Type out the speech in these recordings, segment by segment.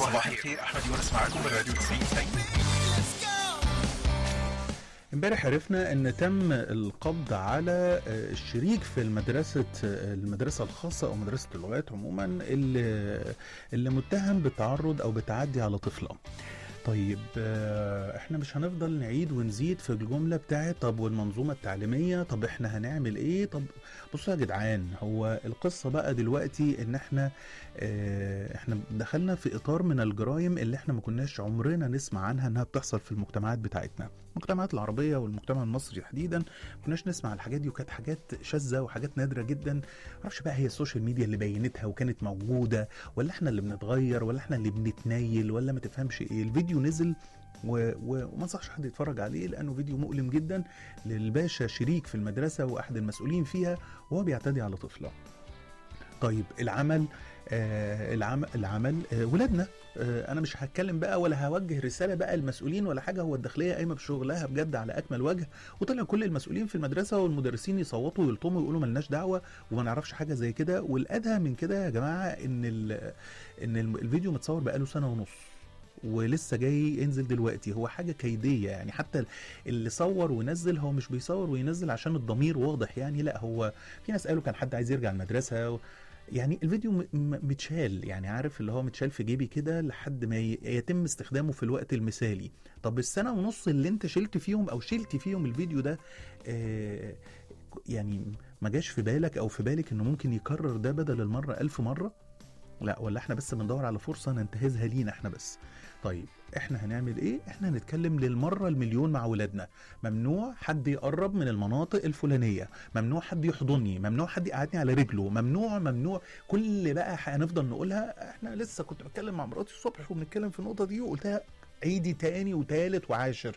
صباح الخير احمد يونس معاكم من راديو 90 امبارح عرفنا ان تم القبض على آه، الشريك في المدرسه آه، المدرسه الخاصه او مدرسه اللغات عموما اللي اللي متهم بالتعرض او بالتعدي على طفله طيب آه، احنا مش هنفضل نعيد ونزيد في الجمله بتاعت طب والمنظومه التعليميه طب احنا هنعمل ايه طب بصوا يا جدعان هو القصه بقى دلوقتي ان احنا اه احنا دخلنا في اطار من الجرائم اللي احنا ما كناش عمرنا نسمع عنها انها بتحصل في المجتمعات بتاعتنا المجتمعات العربيه والمجتمع المصري تحديدا ما كناش نسمع الحاجات دي وكانت حاجات شاذه وحاجات نادره جدا معرفش بقى هي السوشيال ميديا اللي بينتها وكانت موجوده ولا احنا اللي بنتغير ولا احنا اللي بنتنيل ولا ما تفهمش ايه الفيديو نزل و... و... وما انصحش حد يتفرج عليه لانه فيديو مؤلم جدا للباشا شريك في المدرسه واحد المسؤولين فيها وهو بيعتدي على طفله طيب العمل آه العمل العمل آه ولادنا آه انا مش هتكلم بقى ولا هوجه رساله بقى المسؤولين ولا حاجه هو الداخليه قايمه بشغلها بجد على اكمل وجه وطلع كل المسؤولين في المدرسه والمدرسين يصوتوا ويلطموا ويقولوا ملناش دعوه وما نعرفش حاجه زي كده والادهى من كده يا جماعه ان ال... ان الفيديو متصور بقاله سنه ونص ولسه جاي ينزل دلوقتي هو حاجه كيديه يعني حتى اللي صور ونزل هو مش بيصور وينزل عشان الضمير واضح يعني لا هو في ناس قالوا كان حد عايز يرجع المدرسه و... يعني الفيديو م- م- متشال يعني عارف اللي هو متشال في جيبي كده لحد ما ي- يتم استخدامه في الوقت المثالي طب السنه ونص اللي انت شلت فيهم او شلت فيهم الفيديو ده آه يعني ما جاش في بالك او في بالك انه ممكن يكرر ده بدل المره ألف مره لا ولا احنا بس بندور على فرصه ننتهزها لينا احنا بس طيب احنا هنعمل ايه احنا هنتكلم للمره المليون مع ولادنا ممنوع حد يقرب من المناطق الفلانيه ممنوع حد يحضني ممنوع حد يقعدني على رجله ممنوع ممنوع كل بقى هنفضل نقولها احنا لسه كنت بتكلم مع مراتي الصبح وبنتكلم في النقطه دي وقلتها عيدي تاني وتالت وعاشر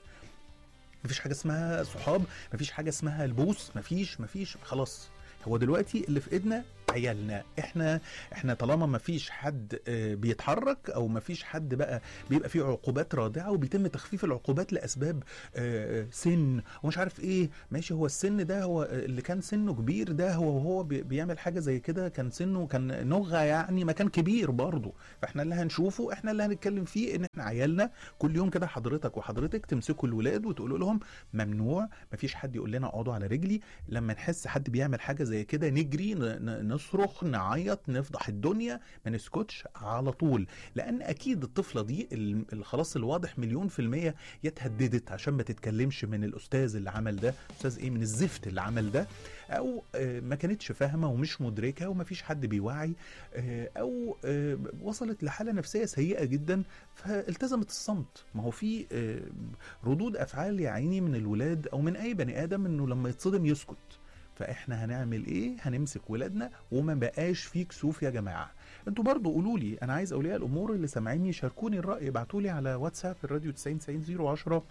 مفيش حاجه اسمها صحاب مفيش حاجه اسمها البوس مفيش مفيش خلاص هو دلوقتي اللي في ايدنا عيالنا احنا احنا طالما ما فيش حد آه، بيتحرك او ما فيش حد بقى بيبقى فيه عقوبات رادعه وبيتم تخفيف العقوبات لاسباب آه، سن ومش عارف ايه ماشي هو السن ده هو آه، اللي كان سنه كبير ده هو وهو بي- بيعمل حاجه زي كده كان سنه كان نغه يعني ما كان كبير برضه فاحنا اللي هنشوفه احنا اللي هنتكلم فيه ان احنا عيالنا كل يوم كده حضرتك وحضرتك تمسكوا الولاد وتقولوا لهم ممنوع مفيش حد يقول لنا اقعدوا على رجلي لما نحس حد بيعمل حاجه زي كده نجري ن- ن- نصرخ نعيط نفضح الدنيا ما نسكتش على طول لان اكيد الطفله دي ال- ال- خلاص الواضح مليون في الميه يا اتهددت عشان ما تتكلمش من الاستاذ اللي عمل ده استاذ ايه من الزفت اللي عمل ده او آه، ما كانتش فاهمه ومش مدركه وما فيش حد بيوعي آه، او آه، وصلت لحاله نفسيه سيئه جدا فالتزمت الصمت ما هو في آه، ردود افعال يا عيني من الولاد او من اي بني ادم انه لما يتصدم يسكت فاحنا هنعمل ايه هنمسك ولادنا وما بقاش في كسوف يا جماعه انتوا برضو قولوا لي انا عايز اولياء الامور اللي سامعيني شاركوني الراي ابعتوا لي على واتساب الراديو 90 90 010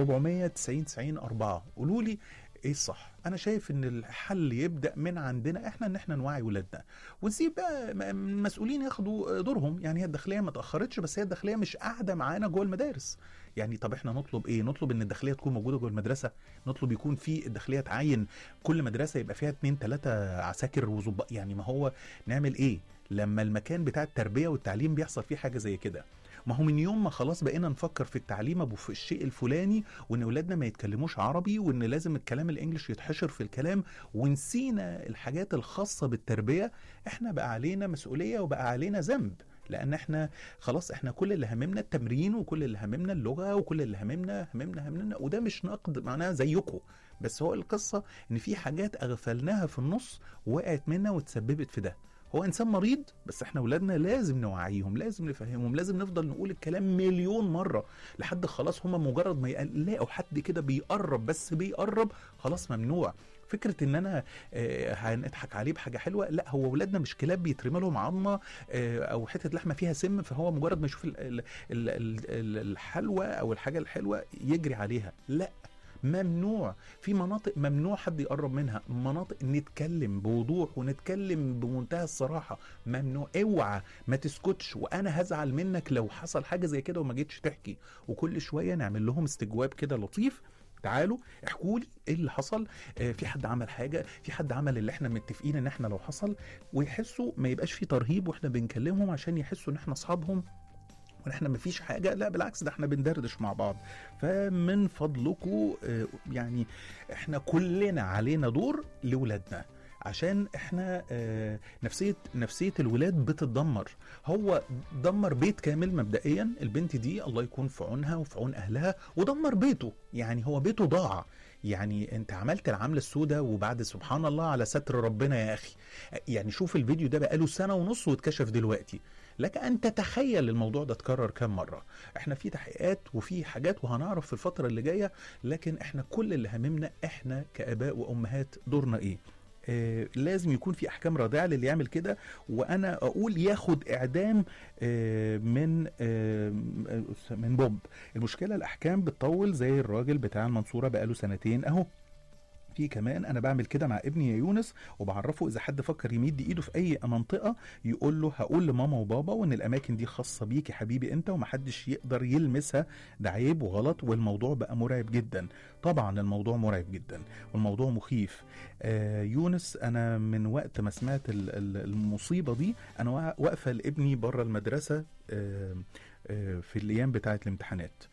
490 90 4 قولوا لي ايه الصح انا شايف ان الحل يبدا من عندنا احنا ان احنا نوعي ولادنا ونسيب بقى م- المسؤولين ياخدوا دورهم يعني هي الداخليه ما تاخرتش بس هي الداخليه مش قاعده معانا جوه المدارس يعني طب احنا نطلب ايه نطلب ان الداخليه تكون موجوده جوه المدرسه نطلب يكون في الداخليه تعين كل مدرسه يبقى فيها اتنين تلاته عساكر وظباط يعني ما هو نعمل ايه لما المكان بتاع التربيه والتعليم بيحصل فيه حاجه زي كده ما هو من يوم ما خلاص بقينا نفكر في التعليم ابو في الشيء الفلاني وان اولادنا ما يتكلموش عربي وان لازم الكلام الانجليش يتحشر في الكلام ونسينا الحاجات الخاصه بالتربيه احنا بقى علينا مسؤوليه وبقى علينا ذنب لان احنا خلاص احنا كل اللي هممنا التمرين وكل اللي هممنا اللغه وكل اللي هممنا هممنا هممنا وده مش نقد معناها زيكم بس هو القصه ان في حاجات اغفلناها في النص وقعت منا وتسببت في ده هو انسان مريض بس احنا ولادنا لازم نوعيهم لازم نفهمهم لازم نفضل نقول الكلام مليون مره لحد خلاص هم مجرد ما يلاقوا حد كده بيقرب بس بيقرب خلاص ممنوع فكره ان انا آه، هنضحك عليه بحاجه حلوه لا هو ولادنا مش كلاب بيترمى لهم عظمه آه، او حته لحمه فيها سم فهو مجرد ما يشوف ال- ال- ال- ال- الحلوى او الحاجه الحلوه يجري عليها لا ممنوع في مناطق ممنوع حد يقرب منها مناطق نتكلم بوضوح ونتكلم بمنتهى الصراحة ممنوع اوعى ما تسكتش وانا هزعل منك لو حصل حاجة زي كده وما جيتش تحكي وكل شوية نعمل لهم استجواب كده لطيف تعالوا احكوا لي ايه اللي حصل آه في حد عمل حاجه في حد عمل اللي احنا متفقين ان احنا لو حصل ويحسوا ما يبقاش في ترهيب واحنا بنكلمهم عشان يحسوا ان احنا اصحابهم واحنا مفيش حاجه لا بالعكس ده احنا بندردش مع بعض فمن فضلكم آه، يعني احنا كلنا علينا دور لاولادنا عشان احنا آه، نفسيه نفسيه الولاد بتتدمر هو دمر بيت كامل مبدئيا البنت دي الله يكون في عونها وفي عون اهلها ودمر بيته يعني هو بيته ضاع يعني انت عملت العملة السوداء وبعد سبحان الله على ستر ربنا يا اخي يعني شوف الفيديو ده بقاله سنة ونص واتكشف دلوقتي لك ان تتخيل الموضوع ده اتكرر كام مرة احنا في تحقيقات وفي حاجات وهنعرف في الفترة اللي جاية لكن احنا كل اللي هممنا احنا كاباء وامهات دورنا ايه آه لازم يكون في احكام رادعه للي يعمل كده وانا اقول ياخد اعدام آه من آه من بوب المشكله الاحكام بتطول زي الراجل بتاع المنصوره بقاله سنتين اهو في كمان انا بعمل كده مع ابني يا يونس وبعرفه اذا حد فكر يمد ايده في اي منطقه يقول له هقول لماما وبابا وان الاماكن دي خاصه بيك يا حبيبي انت ومحدش يقدر يلمسها ده عيب وغلط والموضوع بقى مرعب جدا طبعا الموضوع مرعب جدا والموضوع مخيف آه يونس انا من وقت ما سمعت ال- ال- المصيبه دي انا وا- واقفه لابني بره المدرسه آه آه في الايام بتاعه الامتحانات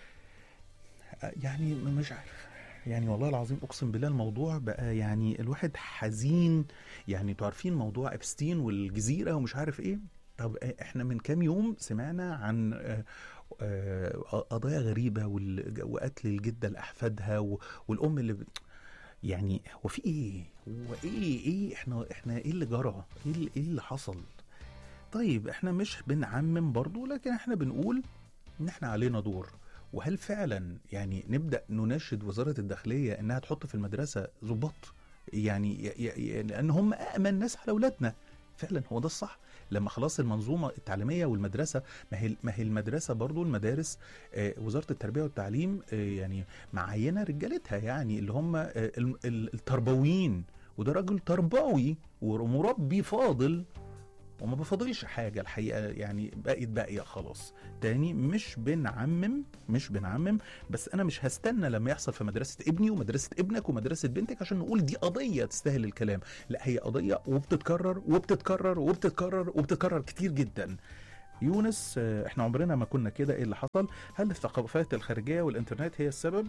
آه، يعني مش عارف يعني والله العظيم اقسم بالله الموضوع بقى يعني الواحد حزين يعني انتوا عارفين موضوع ابستين والجزيره ومش عارف ايه طب احنا من كام يوم سمعنا عن آه، آه، قضايا غريبه وال- وقتل الجده لاحفادها و- والام اللي ب- يعني هو في ايه هو ايه ايه احنا احنا ايه اللي جرى ايه اللي, إيه اللي حصل طيب احنا مش بنعمم برضو لكن احنا بنقول ان احنا علينا دور وهل فعلا يعني نبدا نناشد وزاره الداخليه انها تحط في المدرسه ضباط يعني ي- ي- لان هم امن ناس على اولادنا فعلا هو ده الصح لما خلاص المنظومه التعليميه والمدرسه ما هي ما هي المدرسه برضو المدارس آه، وزاره التربيه والتعليم آه، يعني معينه رجالتها يعني اللي هم آه، ال- ال- التربويين وده راجل تربوي ومربي فاضل وما بفضلش حاجة الحقيقة يعني بقت باقية خلاص تاني مش بنعمم مش بنعمم بس أنا مش هستنى لما يحصل في مدرسة ابني ومدرسة ابنك ومدرسة بنتك عشان نقول دي قضية تستاهل الكلام لا هي قضية وبتتكرر وبتتكرر وبتتكرر وبتتكرر كتير جدا يونس آه، احنا عمرنا ما كنا كده ايه اللي حصل هل الثقافات الخارجية والانترنت هي السبب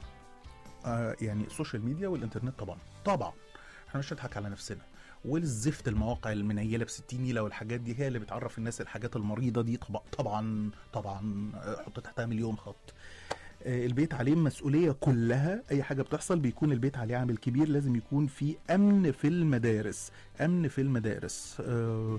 آه يعني السوشيال ميديا والانترنت طبعا طبعا احنا مش هنضحك على نفسنا والزفت المواقع المنيله ب 60 نيله والحاجات دي هي اللي بتعرف الناس الحاجات المريضه دي طبعا طبعا طبعا آه، حط تحتها مليون خط آه، البيت عليه مسؤوليه كلها اي حاجه بتحصل بيكون البيت عليه عامل كبير لازم يكون في امن في المدارس امن في المدارس آه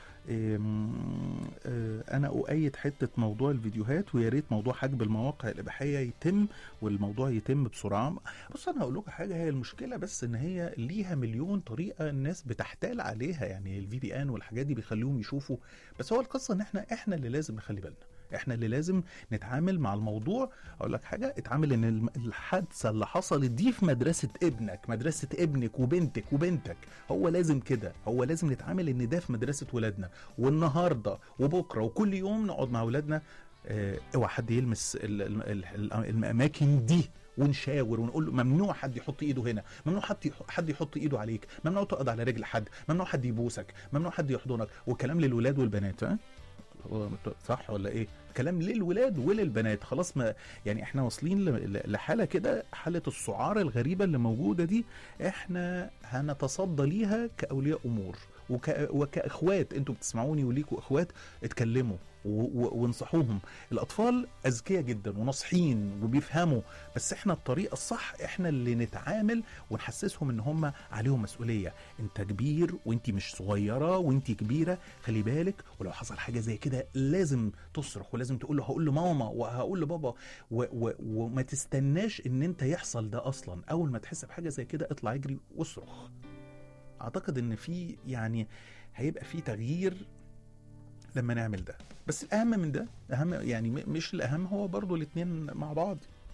آم، آه، انا اؤيد حته موضوع الفيديوهات ويا ريت موضوع حجب المواقع الاباحيه يتم والموضوع يتم بسرعه بص انا هقول لكم حاجه هي المشكله بس ان هي ليها مليون طريقه الناس بتحتال عليها يعني الفي بي ان والحاجات دي بيخليهم يشوفوا بس هو القصه ان احنا احنا اللي لازم نخلي بالنا احنا اللي لازم نتعامل مع الموضوع اقول لك حاجه اتعامل ان الم- الحادثه اللي حصلت دي في مدرسه ابنك مدرسه ابنك وبنتك وبنتك هو لازم كده هو لازم نتعامل ان ده في مدرسه ولادنا والنهارده وبكره وكل يوم نقعد مع ولادنا اه اوعى حد يلمس ال- ال- ال- ال- الاماكن دي ونشاور ونقول له ممنوع حد يحط ايده هنا ممنوع حد يح- حد يحط ايده عليك ممنوع تقعد على رجل حد ممنوع حد يبوسك ممنوع حد يحضنك وكلام للولاد والبنات ها هو صح ولا ايه كلام للولاد وللبنات خلاص ما يعني احنا واصلين ل- ل- لحاله كده حاله السعار الغريبه اللي موجوده دي احنا هنتصدى ليها كاولياء امور وك... وكاخوات انتوا بتسمعوني وليكوا اخوات اتكلموا و... و... وانصحوهم الاطفال اذكياء جدا وناصحين وبيفهموا بس احنا الطريقه الصح احنا اللي نتعامل ونحسسهم ان هم عليهم مسؤوليه انت كبير وانت مش صغيره وانت كبيره خلي بالك ولو حصل حاجه زي كده لازم تصرخ ولازم تقول له هقول لماما وهقول لبابا و... و... وما تستناش ان انت يحصل ده اصلا اول ما تحس بحاجه زي كده اطلع اجري واصرخ اعتقد ان في يعني هيبقى في تغيير لما نعمل ده بس الاهم من ده اهم يعني م- مش الاهم هو برضو الاتنين مع بعض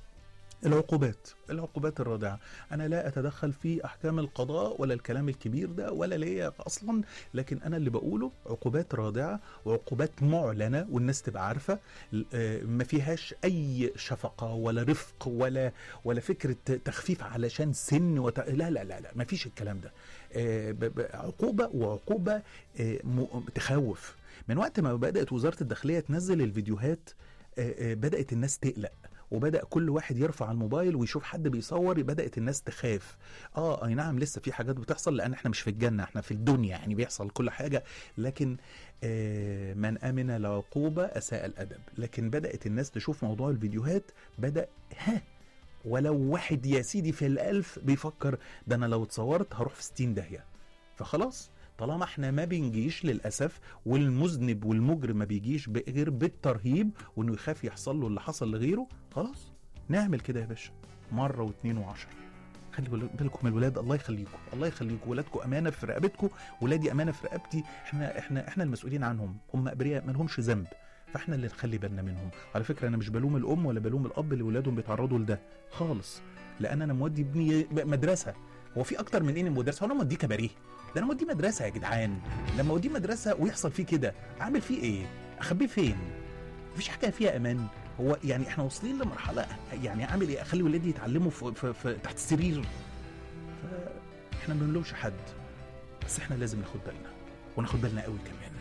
العقوبات العقوبات الرادعة أنا لا أتدخل في أحكام القضاء ولا الكلام الكبير ده ولا ليا أصلا لكن أنا اللي بقوله عقوبات رادعة وعقوبات معلنة والناس تبقى عارفة آه، ما فيهاش أي شفقة ولا رفق ولا ولا فكرة تخفيف علشان سن وت... لا لا لا لا ما فيش الكلام ده آه، ب- ب- عقوبة وعقوبة آه، م- تخوف من وقت ما بدات وزاره الداخليه تنزل الفيديوهات آه، آه، بدات الناس تقلق وبدا كل واحد يرفع الموبايل ويشوف حد بيصور بدات الناس تخاف اه اي نعم لسه في حاجات بتحصل لان احنا مش في الجنه احنا في الدنيا يعني بيحصل كل حاجه لكن آه من امن العقوبه اساء الادب لكن بدات الناس تشوف موضوع الفيديوهات بدا ها ولو واحد يا سيدي في الألف بيفكر ده أنا لو اتصورت هروح في 60 داهية فخلاص طالما احنا ما بنجيش للأسف والمذنب والمجرم ما بيجيش ب- غير بالترهيب وانه يخاف يحصل له اللي حصل لغيره خلاص نعمل كده يا باشا مرة واثنين وعشرة خلي بال- بالكم من الولاد الله يخليكم الله يخليكم ولادكم امانه في رقبتكم ولادي امانه في رقبتي احنا احنا احنا المسؤولين عنهم هم ابرياء ما لهمش ذنب فاحنا اللي نخلي بالنا منهم على فكره انا مش بلوم الام ولا بلوم الاب اللي ولادهم بيتعرضوا لده خالص لان انا مودي ابني مدرسه هو في اكتر من ايه مدرسه هو انا موديه كباريه ده انا موديه مدرسه يا جدعان لما اوديه مدرسه ويحصل فيه كده اعمل فيه ايه اخبيه فين مفيش حاجه فيها امان هو يعني احنا واصلين لمرحله يعني اعمل ايه اخلي ولادي يتعلموا في, في, في تحت السرير فاحنا ما بنلومش حد بس احنا لازم ناخد بالنا وناخد بالنا قوي كمان